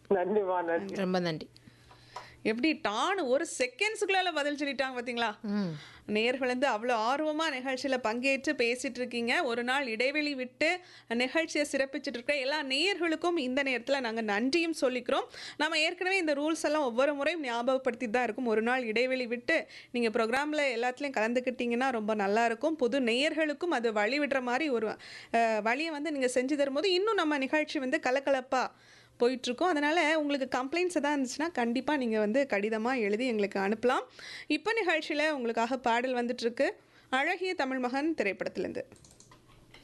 நன்றிமா நன்றி ரொம்ப நன்றி எப்படி டான்னு ஒரு செகண்ட்ஸுக்குள்ளால பதில் சொல்லிட்டாங்க பார்த்தீங்களா ம் நேர்கள் வந்து அவ்வளோ ஆர்வமாக நிகழ்ச்சியில் பங்கேற்று பேசிட்டு இருக்கீங்க ஒரு நாள் இடைவெளி விட்டு நிகழ்ச்சியை சிறப்பிச்சுட்டு இருக்க எல்லா நேயர்களுக்கும் இந்த நேரத்தில் நாங்கள் நன்றியும் சொல்லிக்கிறோம் நம்ம ஏற்கனவே இந்த ரூல்ஸ் எல்லாம் ஒவ்வொரு முறையும் ஞாபகப்படுத்தி தான் இருக்கும் ஒரு நாள் இடைவெளி விட்டு நீங்கள் ப்ரோக்ராமில் எல்லாத்துலேயும் கலந்துக்கிட்டீங்கன்னா ரொம்ப நல்லா இருக்கும் புது நேயர்களுக்கும் அது வழி விடுற மாதிரி ஒரு அஹ், வழியை வந்து நீங்கள் செஞ்சு தரும்போது இன்னும் நம்ம நிகழ்ச்சி வந்து கலகலப்பாக போயிட்டுருக்கோம் அதனால் உங்களுக்கு கம்ப்ளைண்ட்ஸ் எதாவது இருந்துச்சுன்னா கண்டிப்பாக நீங்கள் வந்து கடிதமாக எழுதி எங்களுக்கு அனுப்பலாம் இப்போ நிகழ்ச்சியில் உங்களுக்காக பாடல் வந்துட்டுருக்கு அழகிய தமிழ் மகன் திரைப்படத்திலேருந்து